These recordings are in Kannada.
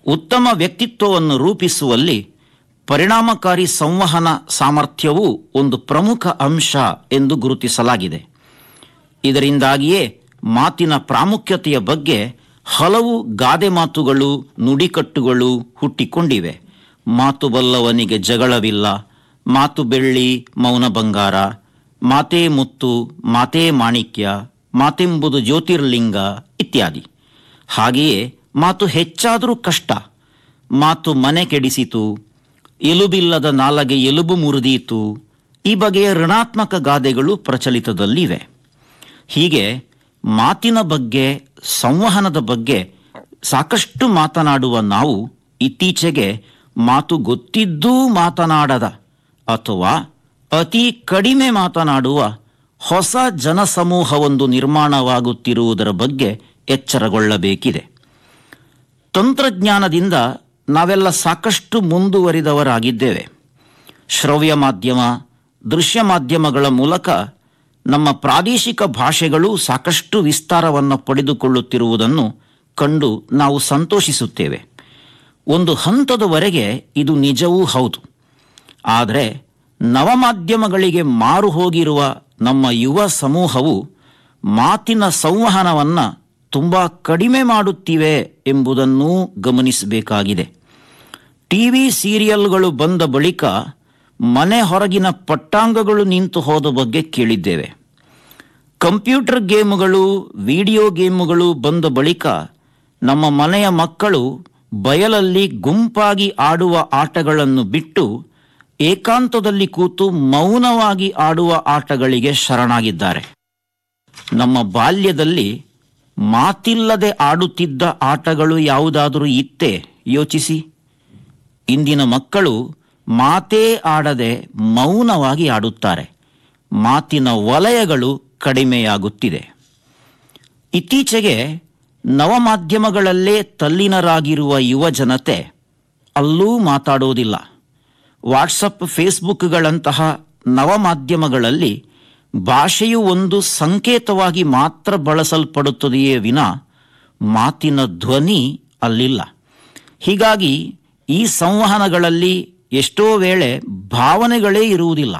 ಉತ್ತಮ ವ್ಯಕ್ತಿತ್ವವನ್ನು ರೂಪಿಸುವಲ್ಲಿ ಪರಿಣಾಮಕಾರಿ ಸಂವಹನ ಸಾಮರ್ಥ್ಯವೂ ಒಂದು ಪ್ರಮುಖ ಅಂಶ ಎಂದು ಗುರುತಿಸಲಾಗಿದೆ ಇದರಿಂದಾಗಿಯೇ ಮಾತಿನ ಪ್ರಾಮುಖ್ಯತೆಯ ಬಗ್ಗೆ ಹಲವು ಗಾದೆ ಮಾತುಗಳು ನುಡಿಕಟ್ಟುಗಳು ಹುಟ್ಟಿಕೊಂಡಿವೆ ಮಾತು ಬಲ್ಲವನಿಗೆ ಜಗಳವಿಲ್ಲ ಮಾತು ಬೆಳ್ಳಿ ಮೌನ ಬಂಗಾರ ಮಾತೇ ಮುತ್ತು ಮಾತೇ ಮಾಣಿಕ್ಯ ಮಾತೆಂಬುದು ಜ್ಯೋತಿರ್ಲಿಂಗ ಇತ್ಯಾದಿ ಹಾಗೆಯೇ ಮಾತು ಹೆಚ್ಚಾದರೂ ಕಷ್ಟ ಮಾತು ಮನೆ ಕೆಡಿಸಿತು ಎಲುಬಿಲ್ಲದ ನಾಲಗೆ ಎಲುಬು ಮುರಿದೀತು ಈ ಬಗೆಯ ಋಣಾತ್ಮಕ ಗಾದೆಗಳು ಪ್ರಚಲಿತದಲ್ಲಿವೆ ಹೀಗೆ ಮಾತಿನ ಬಗ್ಗೆ ಸಂವಹನದ ಬಗ್ಗೆ ಸಾಕಷ್ಟು ಮಾತನಾಡುವ ನಾವು ಇತ್ತೀಚೆಗೆ ಮಾತು ಗೊತ್ತಿದ್ದೂ ಮಾತನಾಡದ ಅಥವಾ ಅತಿ ಕಡಿಮೆ ಮಾತನಾಡುವ ಹೊಸ ಜನಸಮೂಹವೊಂದು ನಿರ್ಮಾಣವಾಗುತ್ತಿರುವುದರ ಬಗ್ಗೆ ಎಚ್ಚರಗೊಳ್ಳಬೇಕಿದೆ ತಂತ್ರಜ್ಞಾನದಿಂದ ನಾವೆಲ್ಲ ಸಾಕಷ್ಟು ಮುಂದುವರಿದವರಾಗಿದ್ದೇವೆ ಶ್ರವ್ಯ ಮಾಧ್ಯಮ ದೃಶ್ಯ ಮಾಧ್ಯಮಗಳ ಮೂಲಕ ನಮ್ಮ ಪ್ರಾದೇಶಿಕ ಭಾಷೆಗಳು ಸಾಕಷ್ಟು ವಿಸ್ತಾರವನ್ನು ಪಡೆದುಕೊಳ್ಳುತ್ತಿರುವುದನ್ನು ಕಂಡು ನಾವು ಸಂತೋಷಿಸುತ್ತೇವೆ ಒಂದು ಹಂತದವರೆಗೆ ಇದು ನಿಜವೂ ಹೌದು ಆದರೆ ನವಮಾಧ್ಯಮಗಳಿಗೆ ಮಾರು ಹೋಗಿರುವ ನಮ್ಮ ಯುವ ಸಮೂಹವು ಮಾತಿನ ಸಂವಹನವನ್ನು ತುಂಬ ಕಡಿಮೆ ಮಾಡುತ್ತಿವೆ ಎಂಬುದನ್ನೂ ಗಮನಿಸಬೇಕಾಗಿದೆ ಟಿ ವಿ ಸೀರಿಯಲ್ಗಳು ಬಂದ ಬಳಿಕ ಮನೆ ಹೊರಗಿನ ಪಟ್ಟಾಂಗಗಳು ನಿಂತು ಹೋದ ಬಗ್ಗೆ ಕೇಳಿದ್ದೇವೆ ಕಂಪ್ಯೂಟರ್ ಗೇಮುಗಳು ವಿಡಿಯೋ ಗೇಮುಗಳು ಬಂದ ಬಳಿಕ ನಮ್ಮ ಮನೆಯ ಮಕ್ಕಳು ಬಯಲಲ್ಲಿ ಗುಂಪಾಗಿ ಆಡುವ ಆಟಗಳನ್ನು ಬಿಟ್ಟು ಏಕಾಂತದಲ್ಲಿ ಕೂತು ಮೌನವಾಗಿ ಆಡುವ ಆಟಗಳಿಗೆ ಶರಣಾಗಿದ್ದಾರೆ ನಮ್ಮ ಬಾಲ್ಯದಲ್ಲಿ ಮಾತಿಲ್ಲದೆ ಆಡುತ್ತಿದ್ದ ಆಟಗಳು ಯಾವುದಾದರೂ ಇತ್ತೇ ಯೋಚಿಸಿ ಇಂದಿನ ಮಕ್ಕಳು ಮಾತೇ ಆಡದೆ ಮೌನವಾಗಿ ಆಡುತ್ತಾರೆ ಮಾತಿನ ವಲಯಗಳು ಕಡಿಮೆಯಾಗುತ್ತಿದೆ ಇತ್ತೀಚೆಗೆ ನವಮಾಧ್ಯಮಗಳಲ್ಲೇ ತಲ್ಲೀನರಾಗಿರುವ ಯುವ ಜನತೆ ಅಲ್ಲೂ ಮಾತಾಡುವುದಿಲ್ಲ ವಾಟ್ಸಪ್ ಫೇಸ್ಬುಕ್ಗಳಂತಹ ನವಮಾಧ್ಯಮಗಳಲ್ಲಿ ಭಾಷೆಯು ಒಂದು ಸಂಕೇತವಾಗಿ ಮಾತ್ರ ಬಳಸಲ್ಪಡುತ್ತದೆಯೇ ವಿನ ಮಾತಿನ ಧ್ವನಿ ಅಲ್ಲಿಲ್ಲ ಹೀಗಾಗಿ ಈ ಸಂವಹನಗಳಲ್ಲಿ ಎಷ್ಟೋ ವೇಳೆ ಭಾವನೆಗಳೇ ಇರುವುದಿಲ್ಲ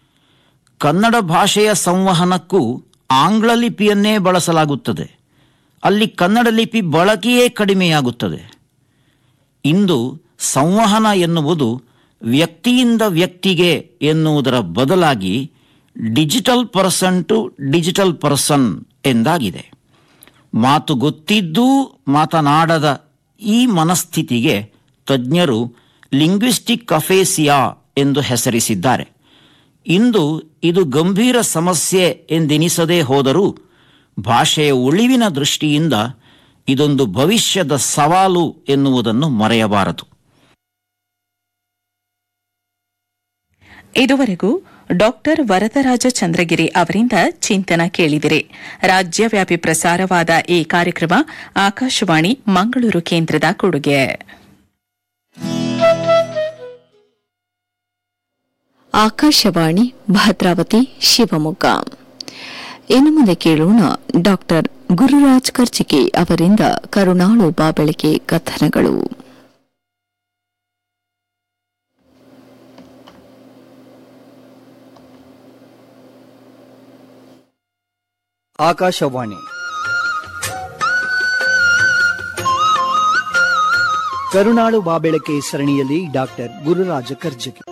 ಕನ್ನಡ ಭಾಷೆಯ ಸಂವಹನಕ್ಕೂ ಆಂಗ್ಲ ಲಿಪಿಯನ್ನೇ ಬಳಸಲಾಗುತ್ತದೆ ಅಲ್ಲಿ ಕನ್ನಡ ಲಿಪಿ ಬಳಕೆಯೇ ಕಡಿಮೆಯಾಗುತ್ತದೆ ಇಂದು ಸಂವಹನ ಎನ್ನುವುದು ವ್ಯಕ್ತಿಯಿಂದ ವ್ಯಕ್ತಿಗೆ ಎನ್ನುವುದರ ಬದಲಾಗಿ digital person to digital person ಎಂದಾಗಿದೆ ಮಾತು ಗೊತ್ತಿದ್ದೂ ಮಾತನಾಡದ ಈ ಮನಸ್ಥಿತಿಗೆ ತಜ್ಞರು ಲಿಂಗ್ವಿಸ್ಟಿಕ್ ಅಫೇಸಿಯಾ ಎಂದು ಹೆಸರಿಸಿದ್ದಾರೆ ಇಂದು ಇದು ಗಂಭೀರ ಸಮಸ್ಯೆ ಎಂದೆನಿಸದೇ ಹೋದರೂ ಭಾಷೆಯ ಉಳಿವಿನ ದೃಷ್ಟಿಯಿಂದ ಇದೊಂದು ಭವಿಷ್ಯದ ಸವಾಲು ಎನ್ನುವುದನ್ನು ಮರೆಯಬಾರದು ಇದುವರೆಗೂ ಡಾಕ್ಟರ್ ವರದರಾಜ ಚಂದ್ರಗಿರಿ ಅವರಿಂದ ಚಿಂತನ ಕೇಳಿದಿರಿ ರಾಜ್ಯವ್ಯಾಪಿ ಪ್ರಸಾರವಾದ ಈ ಕಾರ್ಯಕ್ರಮ ಆಕಾಶವಾಣಿ ಮಂಗಳೂರು ಕೇಂದ್ರದ ಕೊಡುಗೆ ಆಕಾಶವಾಣಿ ಭದ್ರಾವತಿ ಶಿವಮೊಗ್ಗ ಇನ್ನು ಮುಂದೆ ಕೇಳೋಣ ಡಾಕ್ಟರ್ ಗುರುರಾಜ್ ಕರ್ಚಿಕೆ ಅವರಿಂದ ಕರುಣಾಳು ಬಾಬೆಳಕೆ ಕಥನಗಳು ಆಕಾಶವಾಣಿ ಕರುಣಾಳು ಬಾಬೆಳಕೆ ಸರಣಿಯಲ್ಲಿ ಡಾಕ್ಟರ್ ಗುರುರಾಜ ಕರ್ಜಗಿ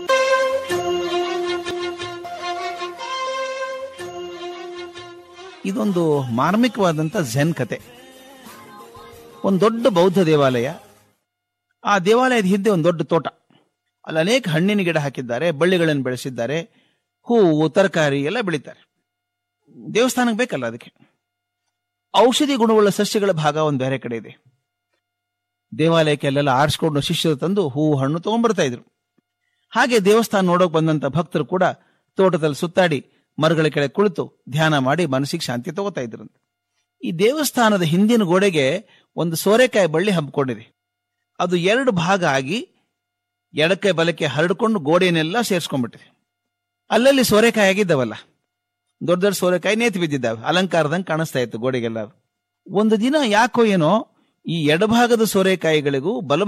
ಇದೊಂದು ಮಾರ್ಮಿಕವಾದಂಥ ಝೆನ್ ಕತೆ ಒಂದು ದೊಡ್ಡ ಬೌದ್ಧ ದೇವಾಲಯ ಆ ದೇವಾಲಯದ ಹಿಂದೆ ಒಂದು ದೊಡ್ಡ ತೋಟ ಅಲ್ಲಿ ಅನೇಕ ಹಣ್ಣಿನ ಗಿಡ ಹಾಕಿದ್ದಾರೆ ಬಳ್ಳಿಗಳನ್ನು ಬೆಳೆಸಿದ್ದಾರೆ ಹೂವು ತರಕಾರಿ ಎಲ್ಲ ಬೆಳೀತಾರೆ ದೇವಸ್ಥಾನಕ್ಕೆ ಬೇಕಲ್ಲ ಅದಕ್ಕೆ ಔಷಧಿ ಗುಣವುಳ್ಳ ಸಸ್ಯಗಳ ಭಾಗ ಒಂದು ಬೇರೆ ಕಡೆ ಇದೆ ದೇವಾಲಯಕ್ಕೆ ಅಲ್ಲೆಲ್ಲ ಆರಿಸ್ಕೊಂಡು ಶಿಷ್ಯರು ತಂದು ಹೂವು ಹಣ್ಣು ತಗೊಂಡ್ಬರ್ತಾ ಇದ್ರು ಹಾಗೆ ದೇವಸ್ಥಾನ ನೋಡೋಕ್ ಬಂದಂತ ಭಕ್ತರು ಕೂಡ ತೋಟದಲ್ಲಿ ಸುತ್ತಾಡಿ ಮರಗಳ ಕೆಳಗೆ ಕುಳಿತು ಧ್ಯಾನ ಮಾಡಿ ಮನಸ್ಸಿಗೆ ಶಾಂತಿ ತಗೋತಾ ಇದ್ರಂತೆ ಈ ದೇವಸ್ಥಾನದ ಹಿಂದಿನ ಗೋಡೆಗೆ ಒಂದು ಸೋರೆಕಾಯಿ ಬಳ್ಳಿ ಹಮ್ಮಿಕೊಂಡಿದೆ ಅದು ಎರಡು ಭಾಗ ಆಗಿ ಎಡಕ್ಕೆ ಬಲಕ್ಕೆ ಹರಡ್ಕೊಂಡು ಗೋಡೆಯನ್ನೆಲ್ಲ ಸೇರಿಸ್ಕೊಂಡ್ಬಿಟ್ಟಿದೆ ಅಲ್ಲಲ್ಲಿ ಸೋರೆಕಾಯಿ ಆಗಿದ್ದಾವಲ್ಲ ದೊಡ್ಡ ದೊಡ್ಡ ಸೋರೆಕಾಯಿ ನೇತು ಬಿದ್ದಿದ್ದಾವೆ ಅಲಂಕಾರದಂಗೆ ಕಾಣಿಸ್ತಾ ಇತ್ತು ಗೋಡೆಗೆಲ್ಲ ಒಂದು ದಿನ ಯಾಕೋ ಏನೋ ಈ ಎಡಭಾಗದ ಸೋರೆಕಾಯಿಗಳಿಗೂ ಬಲ